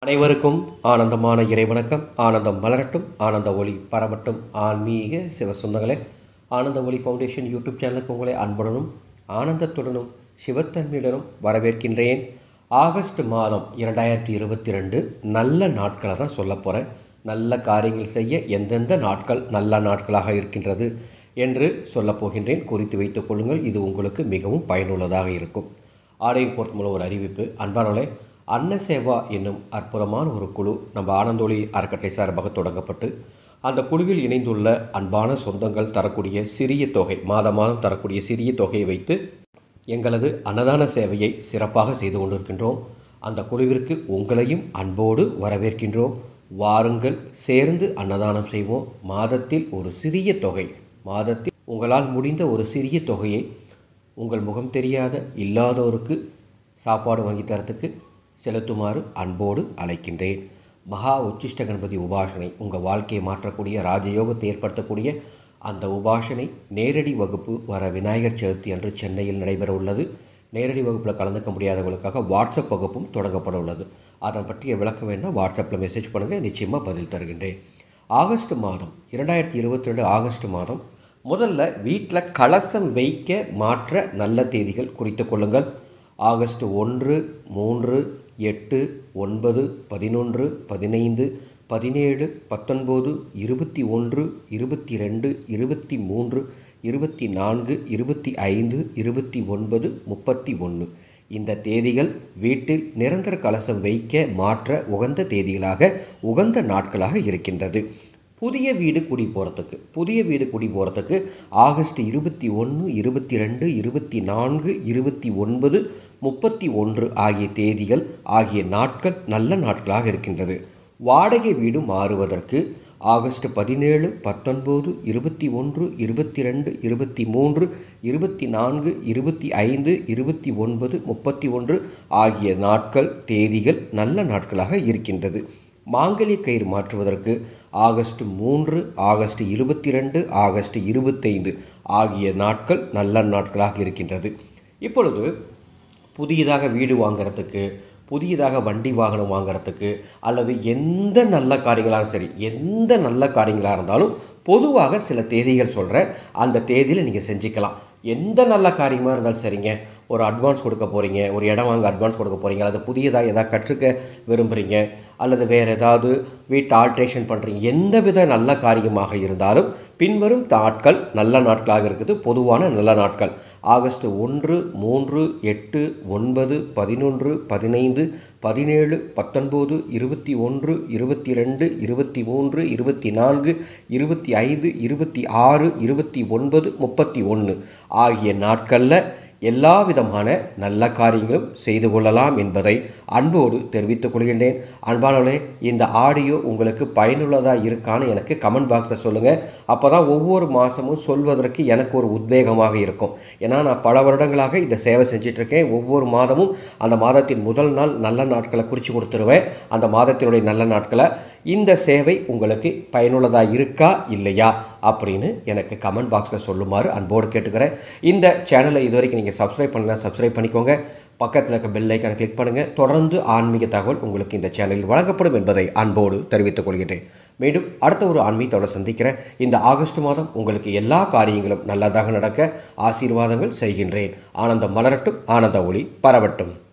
அனைவருக்கும் ஆனந்தமான இறைவணக்கம் ஆனந்தம் மலரட்டும் ஆனந்த ஒளி பரவட்டும் ஆன்மீக சிவ சொந்தங்களே ஆனந்த ஒளி ஃபவுண்டேஷன் யூடியூப் சேனலுக்கு உங்களை அன்புடனும் ஆனந்தத்துடனும் சிவத்தன்மையுடனும் வரவேற்கின்றேன் ஆகஸ்ட் மாதம் இரண்டாயிரத்தி இருபத்தி ரெண்டு நல்ல நாட்களை தான் சொல்ல போகிறேன் நல்ல காரியங்கள் செய்ய எந்தெந்த நாட்கள் நல்ல நாட்களாக இருக்கின்றது என்று சொல்லப் போகின்றேன் குறித்து வைத்துக் கொள்ளுங்கள் இது உங்களுக்கு மிகவும் பயனுள்ளதாக இருக்கும் ஆடையை பொறுத்தமுள்ள ஒரு அறிவிப்பு அன்பானவர்களே அன்னசேவா என்னும் அற்புதமான ஒரு குழு நம்ம ஆனந்தோழி அறக்கட்டளை சார்பாக தொடங்கப்பட்டு அந்த குழுவில் இணைந்துள்ள அன்பான சொந்தங்கள் தரக்கூடிய சிறிய தொகை மாத மாதம் தரக்கூடிய சிறிய தொகையை வைத்து எங்களது அன்னதான சேவையை சிறப்பாக செய்து கொண்டிருக்கின்றோம் அந்த குழுவிற்கு உங்களையும் அன்போடு வரவேற்கின்றோம் வாருங்கள் சேர்ந்து அன்னதானம் செய்வோம் மாதத்தில் ஒரு சிறிய தொகை மாதத்தில் உங்களால் முடிந்த ஒரு சிறிய தொகையை உங்கள் முகம் தெரியாத இல்லாதோருக்கு சாப்பாடு வாங்கி தரத்துக்கு செலுத்துமாறு அன்போடு அழைக்கின்றேன் மகா உச்சிஷ்ட கணபதி உபாசனை உங்கள் வாழ்க்கையை மாற்றக்கூடிய ராஜயோகத்தை ஏற்படுத்தக்கூடிய அந்த உபாசனை நேரடி வகுப்பு வர விநாயகர் சதுர்த்தி அன்று சென்னையில் நடைபெற உள்ளது நேரடி வகுப்பில் கலந்துக்க முடியாதவங்களுக்காக வாட்ஸ்அப் வகுப்பும் தொடங்கப்பட உள்ளது அதன் பற்றிய விளக்கம் வேணால் வாட்ஸ்அப்பில் மெசேஜ் பண்ணுங்கள் நிச்சயமாக பதில் தருகின்றேன் ஆகஸ்ட் மாதம் இரண்டாயிரத்தி இருபத்தி ரெண்டு ஆகஸ்ட் மாதம் முதல்ல வீட்டில் கலசம் வைக்க மாற்ற நல்ல தேதிகள் குறித்து கொள்ளுங்கள் ஆகஸ்ட் ஒன்று மூன்று எட்டு ஒன்பது பதினொன்று பதினைந்து பதினேழு பத்தொன்பது இருபத்தி ஒன்று இருபத்தி ரெண்டு இருபத்தி மூன்று இருபத்தி நான்கு இருபத்தி ஐந்து இருபத்தி ஒன்பது முப்பத்தி ஒன்று இந்த தேதிகள் வீட்டில் நிரந்தர கலசம் வைக்க மாற்ற உகந்த தேதிகளாக உகந்த நாட்களாக இருக்கின்றது புதிய வீடு குடி போகிறதுக்கு புதிய வீடு குடி போகிறதுக்கு ஆகஸ்ட் இருபத்தி ஒன்று இருபத்தி ரெண்டு இருபத்தி நான்கு இருபத்தி ஒன்பது முப்பத்தி ஒன்று ஆகிய தேதிகள் ஆகிய நாட்கள் நல்ல நாட்களாக இருக்கின்றது வாடகை வீடு மாறுவதற்கு ஆகஸ்ட் பதினேழு பத்தொன்பது இருபத்தி ஒன்று இருபத்தி ரெண்டு இருபத்தி மூன்று இருபத்தி நான்கு இருபத்தி ஐந்து இருபத்தி ஒன்பது முப்பத்தி ஒன்று ஆகிய நாட்கள் தேதிகள் நல்ல நாட்களாக இருக்கின்றது மாங்கல்ய கயிறு மாற்றுவதற்கு ஆகஸ்ட் மூன்று ஆகஸ்ட் இருபத்தி ரெண்டு ஆகஸ்ட் இருபத்தைந்து ஆகிய நாட்கள் நல்ல நாட்களாக இருக்கின்றது இப்பொழுது புதியதாக வீடு வாங்குறதுக்கு புதியதாக வண்டி வாகனம் வாங்குறதுக்கு அல்லது எந்த நல்ல காரியங்களாக சரி எந்த நல்ல காரியங்களாக இருந்தாலும் பொதுவாக சில தேதிகள் சொல்கிறேன் அந்த தேதியில் நீங்கள் செஞ்சுக்கலாம் எந்த நல்ல காரியமாக இருந்தாலும் சரிங்க ஒரு அட்வான்ஸ் கொடுக்க போகிறீங்க ஒரு இடம் வாங்க அட்வான்ஸ் கொடுக்க போகிறீங்க அல்லது புதியதாக எதாவது கற்றுக்க விரும்புகிறீங்க அல்லது வேறு ஏதாவது வீட்டு ஆல்ட்ரேஷன் பண்ணுறீங்க எந்த வித நல்ல காரியமாக இருந்தாலும் பின்வரும் நாட்கள் நல்ல நாட்களாக இருக்குது பொதுவான நல்ல நாட்கள் ஆகஸ்ட் ஒன்று மூன்று எட்டு ஒன்பது பதினொன்று பதினைந்து பதினேழு பத்தொன்பது இருபத்தி ஒன்று இருபத்தி ரெண்டு இருபத்தி மூன்று இருபத்தி நான்கு இருபத்தி ஐந்து இருபத்தி ஆறு இருபத்தி ஒன்பது முப்பத்தி ஒன்று ஆகிய நாட்களில் எல்லா விதமான நல்ல காரியங்களும் செய்து கொள்ளலாம் என்பதை அன்போடு தெரிவித்துக் கொள்கின்றேன் அன்பானவர்களே இந்த ஆடியோ உங்களுக்கு பயனுள்ளதாக இருக்கான்னு எனக்கு கமெண்ட் பாக்ஸில் சொல்லுங்கள் அப்போ தான் ஒவ்வொரு மாதமும் சொல்வதற்கு எனக்கு ஒரு உத்வேகமாக இருக்கும் ஏன்னா நான் பல வருடங்களாக இந்த சேவை செஞ்சிட்ருக்கேன் ஒவ்வொரு மாதமும் அந்த மாதத்தின் முதல் நாள் நல்ல நாட்களை குறித்து கொடுத்துருவேன் அந்த மாதத்தினுடைய நல்ல நாட்களை இந்த சேவை உங்களுக்கு பயனுள்ளதாக இருக்கா இல்லையா அப்படின்னு எனக்கு கமெண்ட் பாக்ஸில் சொல்லுமாறு அன்போடு கேட்டுக்கிறேன் இந்த சேனலை இது வரைக்கும் நீங்கள் சப்ஸ்கிரைப் பண்ணலாம் சப்ஸ்கிரைப் பண்ணிக்கோங்க பக்கத்தில் இருக்க பெல் ஐக்கானை கிளிக் பண்ணுங்கள் தொடர்ந்து ஆன்மீக தகவல் உங்களுக்கு இந்த சேனலில் வழங்கப்படும் என்பதை அன்போடு தெரிவித்துக் கொள்கின்றேன் மீண்டும் அடுத்த ஒரு ஆன்மீகத்தோடு சந்திக்கிறேன் இந்த ஆகஸ்ட் மாதம் உங்களுக்கு எல்லா காரியங்களும் நல்லதாக நடக்க ஆசீர்வாதங்கள் செய்கின்றேன் ஆனந்தம் மலரட்டும் ஆனந்த ஒளி பரவட்டும்